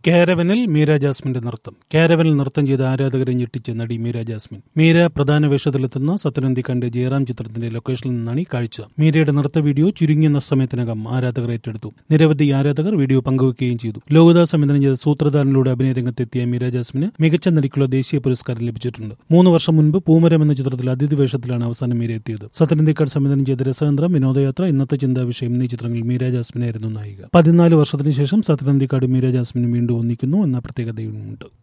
കാരവനിൽ മീര ജാസ്മിന്റെ നൃത്തം കാരവനിൽ നൃത്തം ചെയ്ത ആരാധകരെ ഞെട്ടിച്ച നടി മീര ജാസ്മിൻ മീര പ്രധാന വേഷത്തിലെത്തുന്ന സത്യനന്ദിക്കാന്റെ ജയറാം ചിത്രത്തിന്റെ ലൊക്കേഷനിൽ നിന്നാണ് ഈ കാഴ്ച മീരയുടെ നൃത്ത വീഡിയോ ചുരുങ്ങിയ സമയത്തിനകം ആരാധകർ ഏറ്റെടുത്തു നിരവധി ആരാധകർ വീഡിയോ പങ്കുവയ്ക്കുകയും ചെയ്തു ലോകദാസ് സംവിധാനം ചെയ്ത സൂത്രധാരനിലൂടെ അഭിനയ രംഗത്തെത്തിയ മീര ജാസ്മിന് മികച്ച നടിക്കുള്ള ദേശീയ പുരസ്കാരം ലഭിച്ചിട്ടുണ്ട് മൂന്ന് വർഷം മുൻപ് പൂമരം എന്ന ചിത്രത്തിൽ അതിഥി വേഷത്തിലാണ് അവസാനം മീര എത്തിയത് സത്യനന്ദിക്കാട് സംവിധാനം ചെയ്ത രസതന്ത്രം വിനോദയാത്ര ഇന്നത്തെ ചിന്താ വിഷയം എന്നീ ചിത്രങ്ങളിൽ മീര ജാസ്മിനായിരുന്നു നായിക പതിനാല് വർഷത്തിന് ശേഷം സത്യനന്ദിക്കാട് മീര ജാസ്മിനും വീണ്ടും ഒന്നിക്കുന്നു എന്ന പ്രത്യേകതയുമുണ്ട്